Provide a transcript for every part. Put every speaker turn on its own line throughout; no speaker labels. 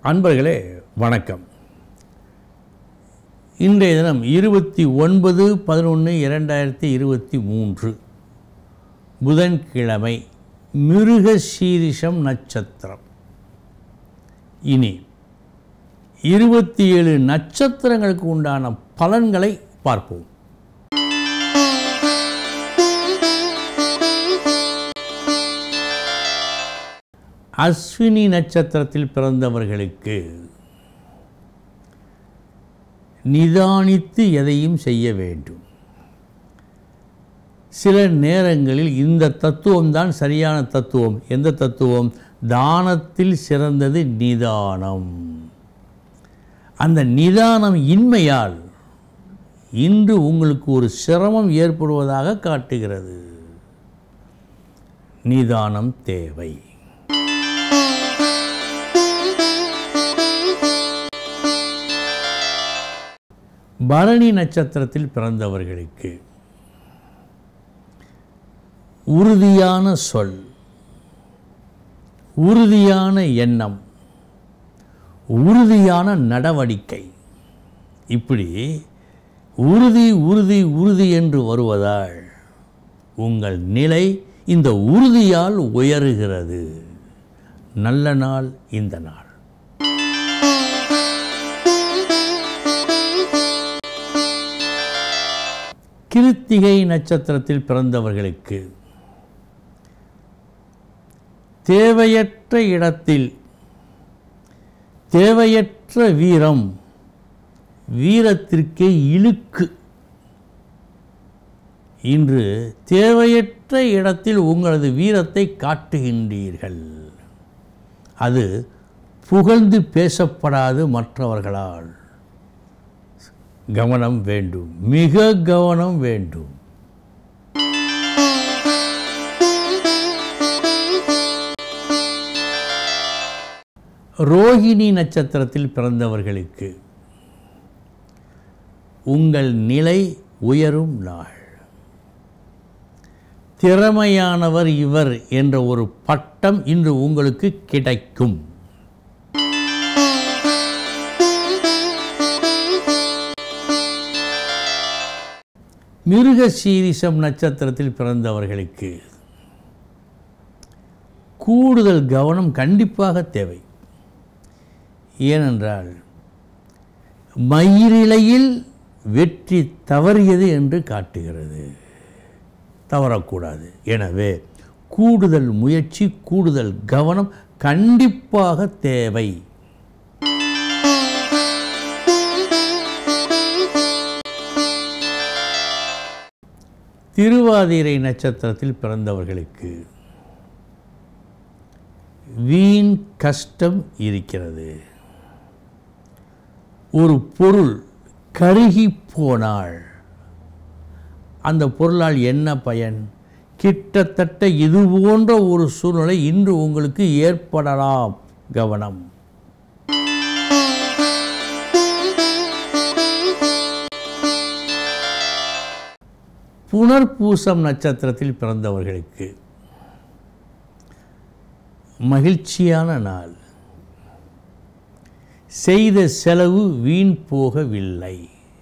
அன்பர்களே வணக்கம் இன்றைய தினம் இருபத்தி ஒன்பது பதினொன்று இரண்டாயிரத்தி இருபத்தி மூன்று புதன்கிழமை மிருக சீரிஷம் நட்சத்திரம் இனி இருபத்தி ஏழு நட்சத்திரங்களுக்கு உண்டான பலன்களை பார்ப்போம் அஸ்வினி நட்சத்திரத்தில் பிறந்தவர்களுக்கு நிதானித்து எதையும் செய்ய வேண்டும் சில நேரங்களில் இந்த தத்துவம்தான் சரியான தத்துவம் எந்த தத்துவம் தானத்தில் சிறந்தது நிதானம் அந்த நிதானம் இன்மையால் இன்று உங்களுக்கு ஒரு சிரமம் ஏற்படுவதாக காட்டுகிறது நிதானம் தேவை பரணி நட்சத்திரத்தில் பிறந்தவர்களுக்கு உறுதியான சொல் உறுதியான எண்ணம் உறுதியான நடவடிக்கை இப்படி உறுதி உறுதி உறுதி என்று வருவதால் உங்கள் நிலை இந்த உறுதியால் உயருகிறது நல்ல நாள் இந்த நாள் கிருத்திகை நட்சத்திரத்தில் பிறந்தவர்களுக்கு தேவையற்ற இடத்தில் தேவையற்ற வீரம் வீரத்திற்கே இழுக்கு இன்று தேவையற்ற இடத்தில் உங்களது வீரத்தை காட்டுகின்றீர்கள் அது புகழ்ந்து பேசப்படாது மற்றவர்களால் கவனம் வேண்டும் மிக கவனம் வேண்டும் ரோஹிணி நட்சத்திரத்தில் பிறந்தவர்களுக்கு உங்கள் நிலை உயரும் நாள் திறமையானவர் இவர் என்ற ஒரு பட்டம் இன்று உங்களுக்கு கிடைக்கும் மிருக சீரிசம் நட்சத்திரத்தில் பிறந்தவர்களுக்கு கூடுதல் கவனம் கண்டிப்பாக தேவை ஏனென்றால் மயிரிழையில் வெற்றி தவறியது என்று காட்டுகிறது தவறக்கூடாது எனவே கூடுதல் முயற்சி கூடுதல் கவனம் கண்டிப்பாக தேவை திருவாதிரை நட்சத்திரத்தில் பிறந்தவர்களுக்கு வீண் கஷ்டம் இருக்கிறது ஒரு பொருள் கருகி போனால் அந்த பொருளால் என்ன பயன் கிட்டத்தட்ட இது போன்ற ஒரு சூழ்நிலை இன்று உங்களுக்கு ஏற்படலாம் கவனம் புனர்பூசம் நட்சத்திரத்தில் பிறந்தவர்களுக்கு மகிழ்ச்சியான நாள் செய்த செலவு வீண் போகவில்லை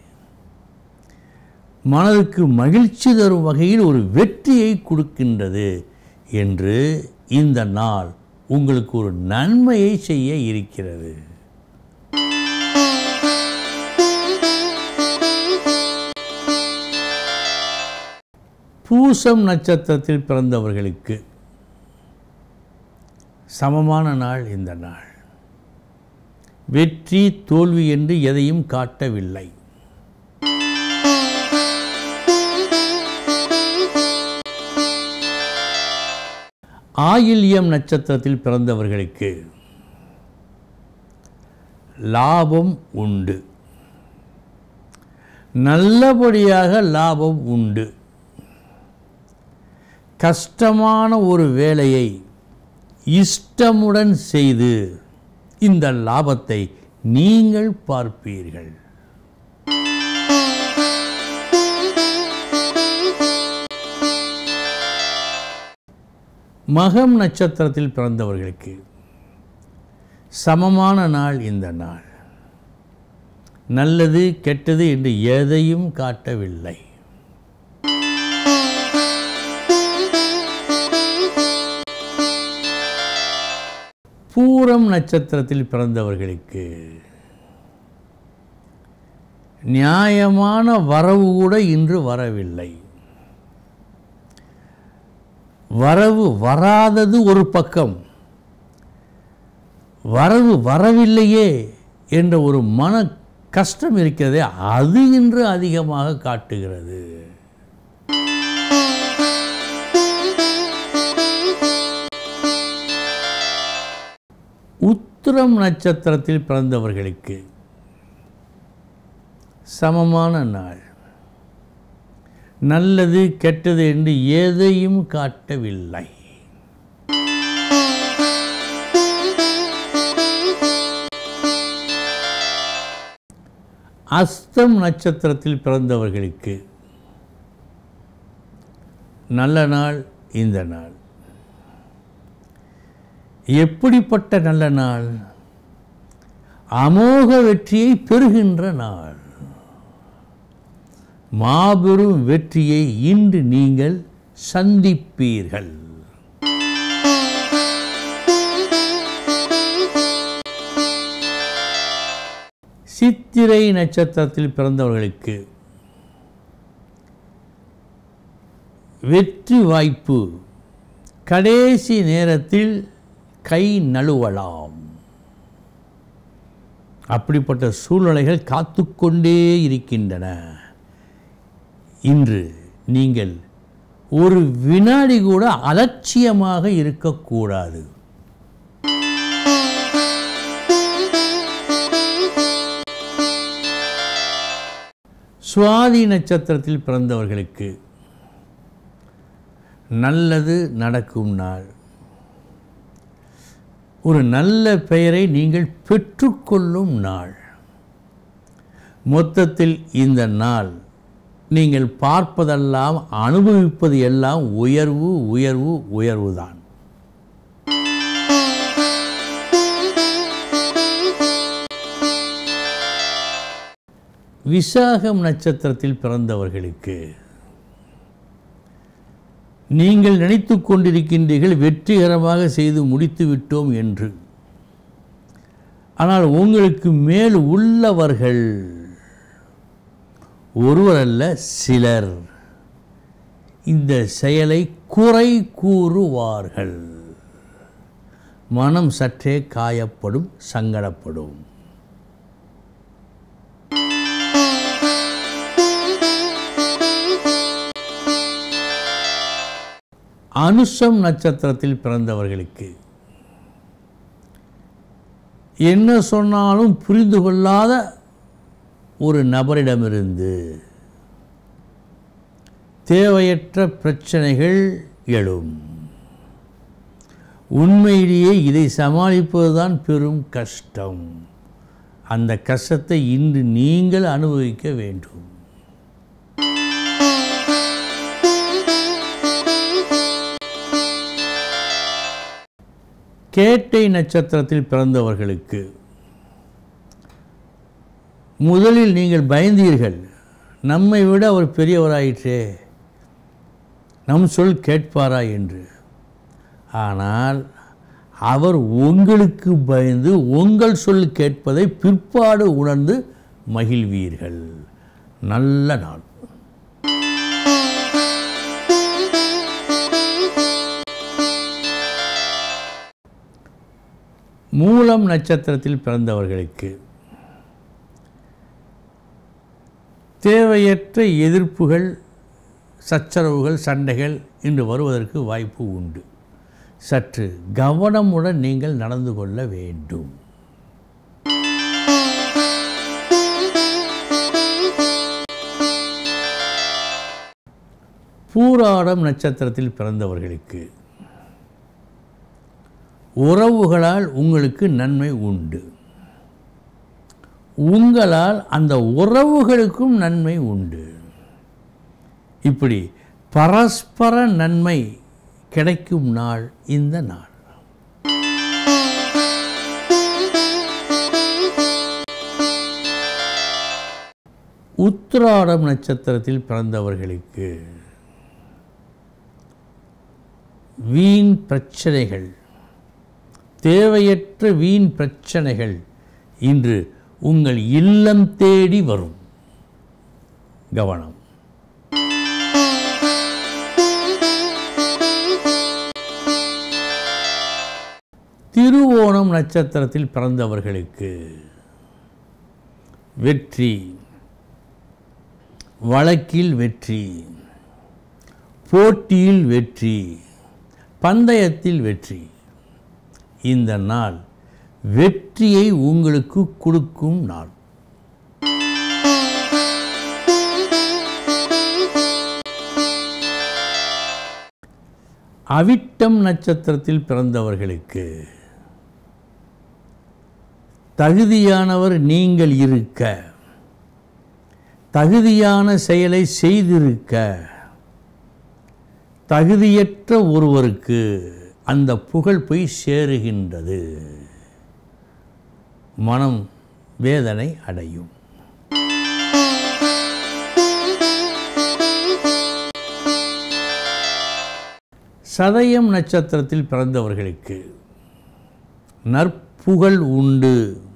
மனதுக்கு மகிழ்ச்சி தரும் வகையில் ஒரு வெற்றியை கொடுக்கின்றது என்று இந்த நாள் உங்களுக்கு ஒரு நன்மையை செய்ய இருக்கிறது பூசம் நட்சத்திரத்தில் பிறந்தவர்களுக்கு சமமான நாள் இந்த நாள் வெற்றி தோல்வி என்று எதையும் காட்டவில்லை ஆயில்யம் நட்சத்திரத்தில் பிறந்தவர்களுக்கு லாபம் உண்டு நல்லபடியாக லாபம் உண்டு கஷ்டமான ஒரு வேலையை இஷ்டமுடன் செய்து இந்த லாபத்தை நீங்கள் பார்ப்பீர்கள் மகம் நட்சத்திரத்தில் பிறந்தவர்களுக்கு சமமான நாள் இந்த நாள் நல்லது கெட்டது என்று எதையும் காட்டவில்லை பூரம் நட்சத்திரத்தில் பிறந்தவர்களுக்கு நியாயமான வரவு கூட இன்று வரவில்லை வரவு வராதது ஒரு பக்கம் வரவு வரவில்லையே என்ற ஒரு மன கஷ்டம் இருக்கிறதே அது இன்று அதிகமாக காட்டுகிறது உத்திரம் நட்சத்திரத்தில் பிறந்தவர்களுக்கு சமமான நாள் நல்லது கெட்டது என்று எதையும் காட்டவில்லை அஸ்தம் நட்சத்திரத்தில் பிறந்தவர்களுக்கு நல்ல நாள் இந்த நாள் எப்படிப்பட்ட நல்ல நாள் அமோக வெற்றியை பெறுகின்ற நாள் மாபெரும் வெற்றியை இன்று நீங்கள் சந்திப்பீர்கள் சித்திரை நட்சத்திரத்தில் பிறந்தவர்களுக்கு வெற்றி வாய்ப்பு கடைசி நேரத்தில் கை நழுவலாம் அப்படிப்பட்ட சூழ்நிலைகள் காத்துக்கொண்டே இருக்கின்றன இன்று நீங்கள் ஒரு வினாடி கூட அலட்சியமாக இருக்கக்கூடாது சுவாதி நட்சத்திரத்தில் பிறந்தவர்களுக்கு நல்லது நடக்கும் நாள் ஒரு நல்ல பெயரை நீங்கள் பெற்றுக்கொள்ளும் நாள் மொத்தத்தில் இந்த நாள் நீங்கள் பார்ப்பதெல்லாம் அனுபவிப்பது எல்லாம் உயர்வு உயர்வு உயர்வுதான் விசாகம் நட்சத்திரத்தில் பிறந்தவர்களுக்கு நீங்கள் நினைத்து கொண்டிருக்கின்றீர்கள் வெற்றிகரமாக செய்து முடித்து விட்டோம் என்று ஆனால் உங்களுக்கு மேல் உள்ளவர்கள் ஒருவர் அல்ல சிலர் இந்த செயலை குறை கூறுவார்கள் மனம் சற்றே காயப்படும் சங்கடப்படும் அனுஷம் நட்சத்திரத்தில் பிறந்தவர்களுக்கு என்ன சொன்னாலும் புரிந்து கொள்ளாத ஒரு நபரிடமிருந்து தேவையற்ற பிரச்சனைகள் எழும் உண்மையிலேயே இதை சமாளிப்பதுதான் பெரும் கஷ்டம் அந்த கஷ்டத்தை இன்று நீங்கள் அனுபவிக்க வேண்டும் கேட்டை நட்சத்திரத்தில் பிறந்தவர்களுக்கு முதலில் நீங்கள் பயந்தீர்கள் நம்மை விட அவர் பெரியவராயிற்றே நம் சொல் கேட்பாரா என்று ஆனால் அவர் உங்களுக்கு பயந்து உங்கள் சொல் கேட்பதை பிற்பாடு உணர்ந்து மகிழ்வீர்கள் நல்ல நாள் மூலம் நட்சத்திரத்தில் பிறந்தவர்களுக்கு தேவையற்ற எதிர்ப்புகள் சச்சரவுகள் சண்டைகள் இன்று வருவதற்கு வாய்ப்பு உண்டு சற்று கவனமுடன் நீங்கள் நடந்து கொள்ள வேண்டும் பூராடம் நட்சத்திரத்தில் பிறந்தவர்களுக்கு உறவுகளால் உங்களுக்கு நன்மை உண்டு உங்களால் அந்த உறவுகளுக்கும் நன்மை உண்டு இப்படி பரஸ்பர நன்மை கிடைக்கும் நாள் இந்த நாள் உத்திராடம் நட்சத்திரத்தில் பிறந்தவர்களுக்கு வீண் பிரச்சனைகள் தேவையற்ற வீண் பிரச்சனைகள் இன்று உங்கள் இல்லம் தேடி வரும் கவனம் திருவோணம் நட்சத்திரத்தில் பிறந்தவர்களுக்கு வெற்றி வழக்கில் வெற்றி போட்டியில் வெற்றி பந்தயத்தில் வெற்றி இந்த நாள் வெற்றியை உங்களுக்கு கொடுக்கும் நாள் அவிட்டம் நட்சத்திரத்தில் பிறந்தவர்களுக்கு தகுதியானவர் நீங்கள் இருக்க தகுதியான செயலை செய்திருக்க தகுதியற்ற ஒருவருக்கு அந்த புகழ் போய் சேருகின்றது மனம் வேதனை அடையும் சதயம் நட்சத்திரத்தில் பிறந்தவர்களுக்கு நற்புகழ் உண்டு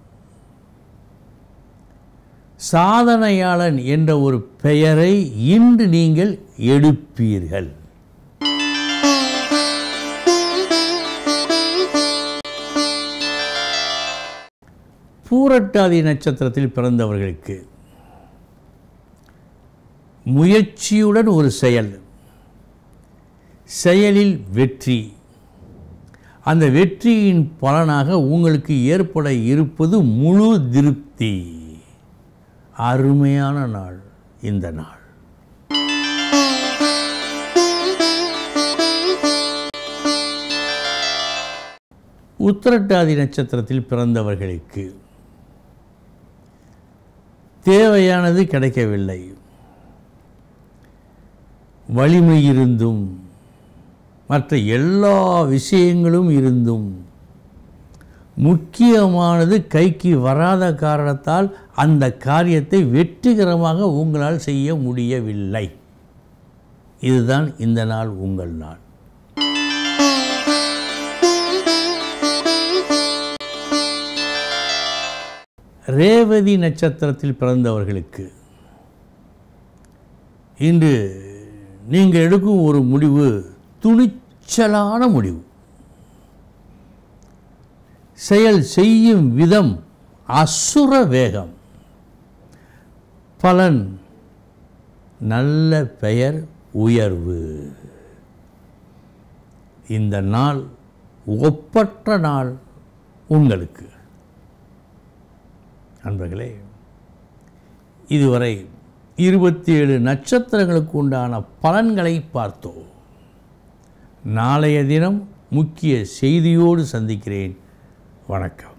சாதனையாளன் என்ற ஒரு பெயரை இன்று நீங்கள் எடுப்பீர்கள் பூரட்டாதி நட்சத்திரத்தில் பிறந்தவர்களுக்கு முயற்சியுடன் ஒரு செயல் செயலில் வெற்றி அந்த வெற்றியின் பலனாக உங்களுக்கு ஏற்பட இருப்பது முழு திருப்தி அருமையான நாள் இந்த நாள் உத்திரட்டாதி நட்சத்திரத்தில் பிறந்தவர்களுக்கு தேவையானது கிடைக்கவில்லை வலிமை இருந்தும் மற்ற எல்லா விஷயங்களும் இருந்தும் முக்கியமானது கைக்கு வராத காரணத்தால் அந்த காரியத்தை வெற்றிகரமாக உங்களால் செய்ய முடியவில்லை இதுதான் இந்த நாள் உங்கள் நாள் ரேவதி நட்சத்திரத்தில் பிறந்தவர்களுக்கு இன்று நீங்கள் எடுக்கும் ஒரு முடிவு துணிச்சலான முடிவு செயல் செய்யும் விதம் அசுர வேகம் பலன் நல்ல பெயர் உயர்வு இந்த நாள் ஒப்பற்ற நாள் உங்களுக்கு நண்பர்களே இதுவரை இருபத்தி ஏழு நட்சத்திரங்களுக்கு உண்டான பலன்களை பார்த்தோம் நாளைய தினம் முக்கிய செய்தியோடு சந்திக்கிறேன் வணக்கம்